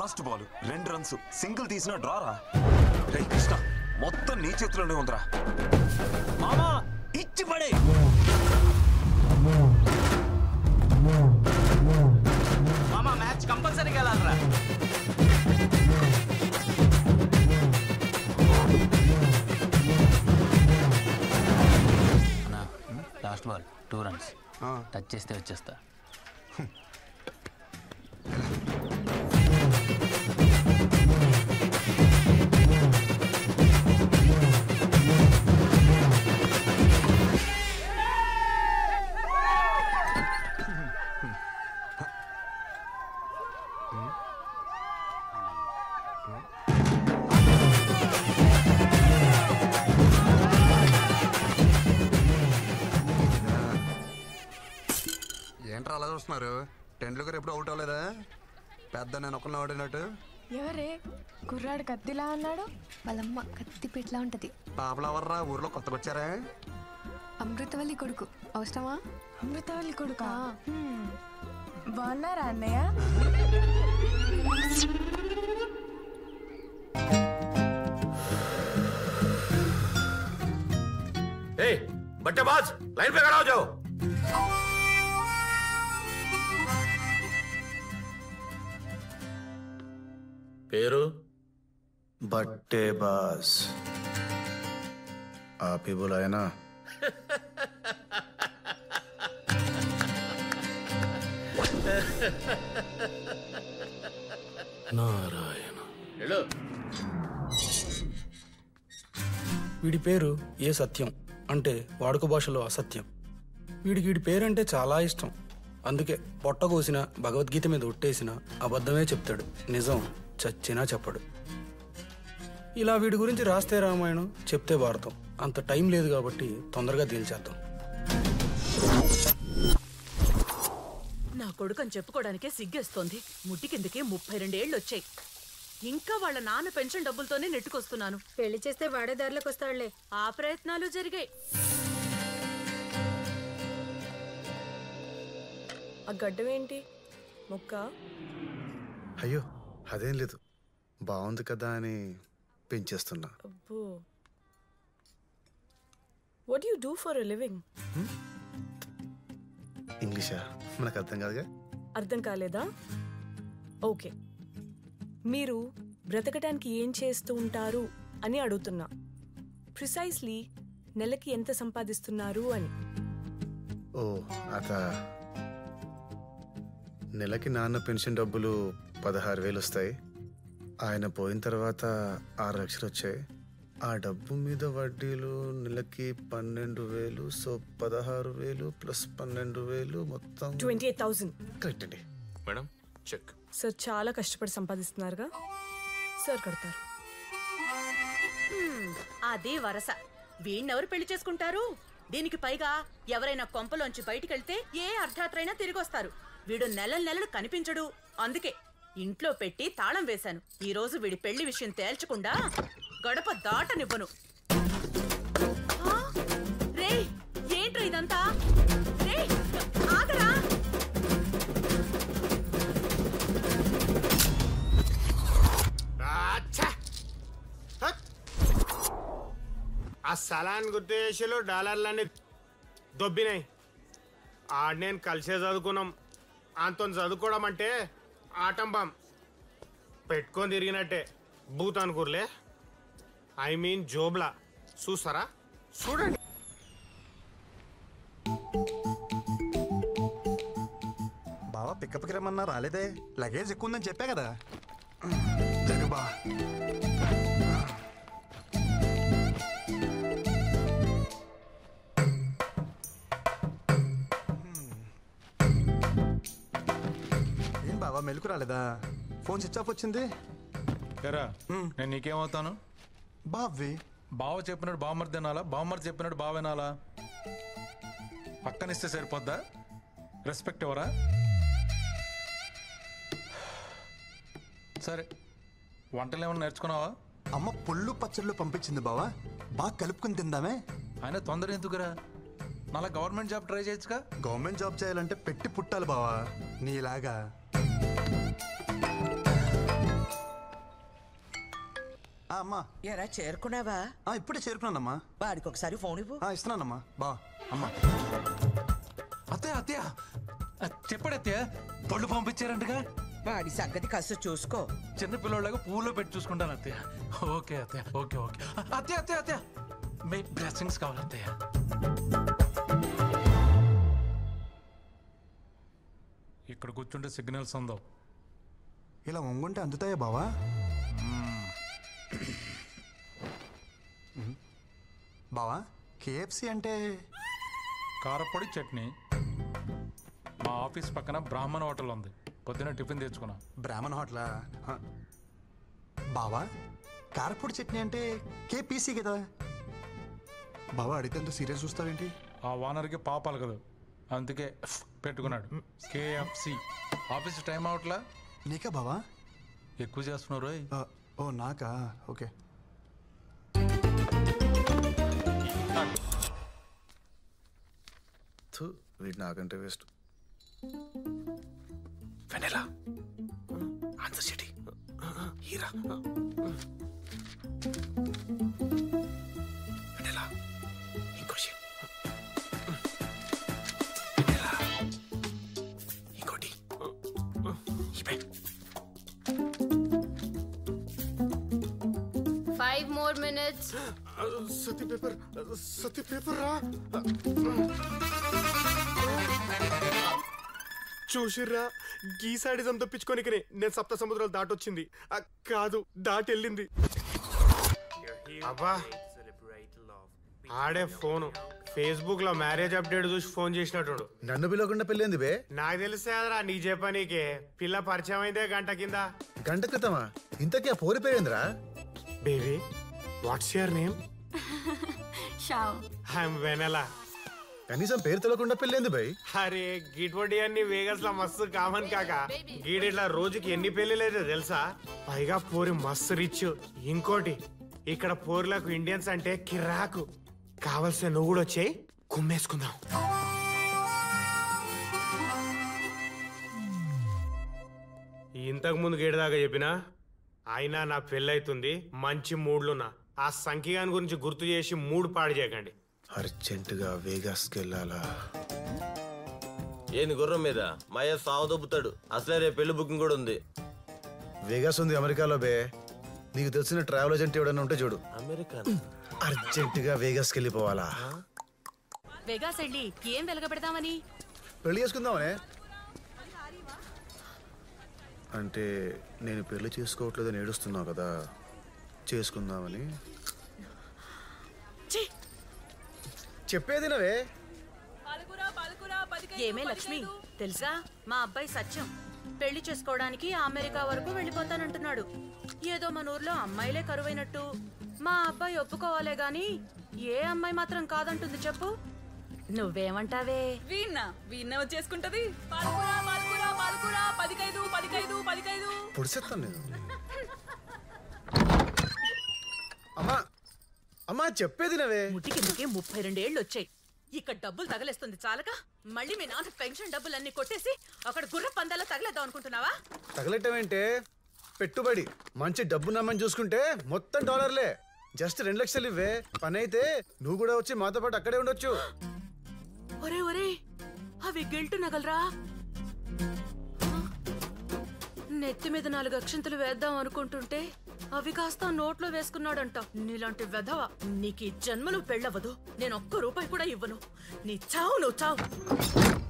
Last ball రెండు runs single తీసిన డ్రారా రే కృష్ణ మొత్తం నీ చేతిలోనే ఉందిరా మామా ఇచ్చి పడే మామా మ్యాచ్ కంపల్సరీ గెలాలరా అన్నా last ball two runs touch చేస్తే వచ్చేస్తా ఏంట్రా అలా చూస్తున్నారు టెండూల్కర్ ఎప్పుడు అవుట్ అవ్వలేదా పెద్ద నేను ఒకరిని ఆడినట్టు ఎవరే కుర్రాడు కత్తిలా అన్నాడు వాళ్ళమ్మ కత్తి పెట్లా ఉంటది పాపలవర్రా ఊర్లో కొత్తగా వచ్చారా అమృతవల్లి కొడుకు అవసరమా అమృతవల్లి కొడుకా బాగున్నారా అన్నయ్య ए बट्टेबाज लाइन पे खड़ा हो जाओ పేరు बट्टेबाज आप ही बुलाए ना నారాయణ వెళ్ళు వీడి పేరు ఏ సత్యం అంటే వాడుక భాషలో అసత్యం వీడికి వీడి పేరంటే చాలా ఇష్టం అందుకే పొట్ట కోసిన భగవద్గీత మీద ఒట్టేసిన అబద్ధమే చెప్తాడు నిజం చచ్చినా చెప్పడు ఇలా వీడి గురించి రాస్తే రామాయణం చెప్తే భారతం అంత టైం లేదు కాబట్టి తొందరగా తేల్చేద్దాం నా కొడుకని చెప్పుకోవడానికే సిగ్గేస్తోంది ముట్టి కిందకి ముప్పై రెండేళ్లు వచ్చాయి ఇంకా వాళ్ళ నాన్న పెన్షన్ డబ్బులతోనే నెట్టుకొస్తున్నాను పెళ్లి చేస్తే వాడే దారిలోకి వస్తాడులే ఆ ప్రయత్నాలు జరిగాయి ఆ గడ్డం ఏంటి ముక్క అయ్యో అదేం లేదు బాగుంది కదా అని పెంచేస్తున్నా అబ్బో what you do for a living ఇంగ్లీషా మనకు అర్థం కాదుగా అర్థం కాలేదా ఓకే మీరు బ్రతకడానికి ఏం చేస్తూ ఉంటారు అని అడుగుతున్నా ప్రిసైస్లీ నెలకి ఎంత సంపాదిస్తున్నారు అని ఓ అత నెలకి నాన్న పెన్షన్ డబ్బులు పదహారు వేలు వస్తాయి ఆయన పోయిన తర్వాత ఆరు లక్షలు వచ్చాయి ఆ డబ్బు మీద వడ్డీలు నెలకి పన్నెండు వేలు సో పదహారు వేలు ప్లస్ పన్నెండు వేలు మొత్తం ట్వంటీ ఎయిట్ థౌసండ్ కరెక్ట్ అండి మేడం చెక్ సార్ చాలా కష్టపడి సంపాదిస్తున్నారుగా సార్ కడతారు హ్మ్, అదే వరస వీణ్ణెవరు పెళ్లి చేసుకుంటారు దీనికి పైగా ఎవరైనా కొంపలోంచి బయటికెళ్తే ఏ అర్ధరాత్రైనా తిరిగొస్తారు వీడు నెలలు నెలలు కనిపించడు అందుకే ఇంట్లో పెట్టి తాళం వేశాను ఈ రోజు వీడి పెళ్లి విషయం తేల్చకుండా గడప దాటనివ్వను ఆ, రేయ్ ఏంట్రా ఇదంతా రేయ్ ఆగరా అచ్చా! హత్! ఆ స్థలాన్ని గుర్తు చేసేలో డాలర్లన్నీ దొబ్బినాయి ఆడ నేను కలిసే చదువుకున్నాం అంతో చదువుకోవడం అంటే ఆటంబం పెట్టుకొని తిరిగినట్టే బూత్ అనుకోర్లే ఐ మీన్ జోబ్లా చూస్తారా చూడండి బావా పికప్కి రమ్మన్నా రాలేదే లగేజ్ ఎక్కువ ఉందని చెప్పా కదా జరు బా ఏం బావా మెలకు రాలేదా ఫోన్ స్విచ్ ఆఫ్ వచ్చింది ఎరా నేను నీకేమవుతాను బావ్వి బావ చెప్పినట్టు బామ్మర్ తినాలా బామ్మర్ చెప్పినట్టు బావ వినాలా పక్కనిస్తే సరిపోద్దా రెస్పెక్ట్ ఎవరా సరే వంటలు ఏమైనా నేర్చుకున్నావా అమ్మ పుల్లు పచ్చళ్ళు పంపించింది బావా బాగా కలుపుకుని తిందామే ఆయన తొందర ఎందుకురా నాలా గవర్నమెంట్ జాబ్ ట్రై చేయొచ్చుగా గవర్నమెంట్ జాబ్ చేయాలంటే పెట్టి పుట్టాలి బావా నీలాగా ఆ, అమ్మా ఎరా చేరుకున్నావా ఆ, ఇప్పుడే చేరుకున్నానమ్మా వాడికి ఒకసారి ఫోన్ ఇవ్వు ఆ, ఇస్తున్నానమ్మా బా అమ్మా అత్తయ్య అత్తయ్య ఆ, చెప్పాడు అత్తయ్య పళ్ళు పంపించారంటగా వాడి సంగతి కాస్త చూసుకో చిన్న పిల్లలాగా పూలో పెట్టి చూసుకుంటాను అత్తయ్య ఓకే అత్తయ్య ఓకే ఓకే ఆ, అత్తయ్య అత్తయ్య అత్తయ్య మీ బ్లెస్సింగ్స్ కావాలి అత్తయ్య ఇక్కడ కూర్చుంటే సిగ్నల్స్ ఉందో ఇలా వంగుంటే అందుతాయా బావా మ్మ్. బావా కేఎఫ్సి అంటే కారపొడి చట్నీ మా ఆఫీస్ పక్కన బ్రాహ్మణ హోటల్ ఉంది పొద్దున టిఫిన్ తెచ్చుకున్నా బ్రాహ్మణ్ హోటలా ఆ. బావా కారపూడి చట్నీ అంటే కేపీసీ కదా బావా అడిగితే అంత సీరియస్ చూస్తావేంటి ఆ ఓనర్కి పాపాలు కదా అందుకే పెట్టుకున్నాడు కేఎఫ్సి ఆఫీస్ టైం అవట్లా నీకా బావా ఎక్కువ చేస్తున్నారు రోయ్. ఆ, ఓ నాకా ఓకే థు, వీడు నాకంటే వేస్ట్ వెనెలా ఆన్సర్ సిటీ హీరా వెనెలా ఇంకో షేట్ వెనెలా ఇంకోటి ఇవే Five more minutes. సతీ పేపర్ సతీ పేపర్ రా చూసిర్రా గీ సాడిజం తప్పించుకోనికనే నేను సప్త సముద్రాలు దాటొచ్చింది ఆ, కాదు దాటి వెళ్ళింది అబ్బా ఆడే ఫోను ఫేస్బుక్ లో మ్యారేజ్ అప్డేట్ చూసి ఫోన్ చేసినట్టు నన్ను పిలవకుండా పెళ్ళింది బే నాకు తెలిసేదరా నీ చెప్పనీకే పిల్ల పరిచయం అయిందే గంట కింద గంట క్రితమా ఇంతకీ ఆ పోరి పేరేంద్రా baby what's your name Shao. I'm Vennela కనీసం పేరు తెలియకుండా పెళ్ళేంది బై అరే గిట్వడి అన్ని వేగస్ లో మస్తు కామన్ కాక గీడిట్లా రోజుకి ఎన్ని పెళ్లిలేదు తెలుసా పైగా పోరి మస్తు రిచ్ ఇంకోటి ఇక్కడ పోర్లకు ఇండియన్స్ అంటే కిరాకు కావలసిన నువ్వు కూడా వచ్చాయి కుమ్మేసుకుందాం ఇంతకు ముందు గేడిదాకా చెప్పినా అయినా నా పెళ్ళైతుంది మంచి మూడ్లున్నా ఆ సంఖ్యగాని గురించి గుర్తు చేసి మూడు పాడు చేయకండి అర్జెంటుగా వేగాస్కి వెళ్ళాలా ఏంది గుర్రం మీద మయ సావు దొబ్బుతాడు అసలే రేపు పెళ్లి బుకింగ్ కూడా ఉంది వేగాస్ ఉంది అమెరికాలో బే నీకు తెలిసిన ట్రావెల్ ఏజెంట్ ఎవడన్నా ఉంటే చూడు అమెరికా అర్జెంటుగా వేగాస్కి వెళ్ళిపోవాలా వెగాస్ వెళ్ళి ఏం వెలగబెడదామని పెళ్లి చేసుకుందామనే అంటే నేను పెళ్లి చేసుకోవట్లేదని ఏడుస్తున్నావు కదా చేసుకుందామని ఛీ! చెప్పేది నవే ఏమే లక్ష్మి తెలుసా మా అబ్బాయి సత్యం పెళ్లి చేసుకోవడానికి అమెరికా వరకు వెళ్ళిపోతానంటున్నాడు ఏదో మన ఊర్లో అమ్మాయిలే కరువైనట్టు మా అబ్బాయి ఒప్పుకోవాలే గాని ఏ అమ్మాయి మాత్రం కాదంటుంది చెప్పు నువ్వేమంటావే వీణ్ణా వీణ్ణ వచ్చేసుకుంటది పాలకూర పాలకూర పాలకూర పదికైదు పదికైదు పదికైదు పొడిసేస్తాను నేను అమ్మా అమ్మా చెప్పేది నవే ముటికి ముటికి ముప్పై రెండేళ్లు వచ్చాయి ఇక్కడ డబ్బులు తగలేస్తుంది చాలక మళ్ళీ మీ నాన్న పెన్షన్ డబ్బులన్నీ కొట్టేసి అక్కడ గుర్ర పందాల తగలేద్దాం అనుకుంటున్నావా తగలటమేంటే పెట్టుబడి మంచి డబ్బు నమ్మని చూసుకుంటే మొత్తం డాలర్లే జస్ట్ రెండు లక్షలు ఇవ్వే పని అయితే నువ్వు కూడా వచ్చి మాతో పాటు అక్కడే ఉండొచ్చు ఒరే ఒరే అవి గిల్టు నగలరా నెత్తి మీద నాలుగు అక్షంతలు వేద్దాం అనుకుంటుంటే అవి కాస్త నోట్లో వేసుకున్నాడంట నీలాంటి వెధవ నీకు ఈ జన్మలో పెళ్ళవదు నేను ఒక్క రూపాయి కూడా ఇవ్వను నీ చావు నువ్వు చావు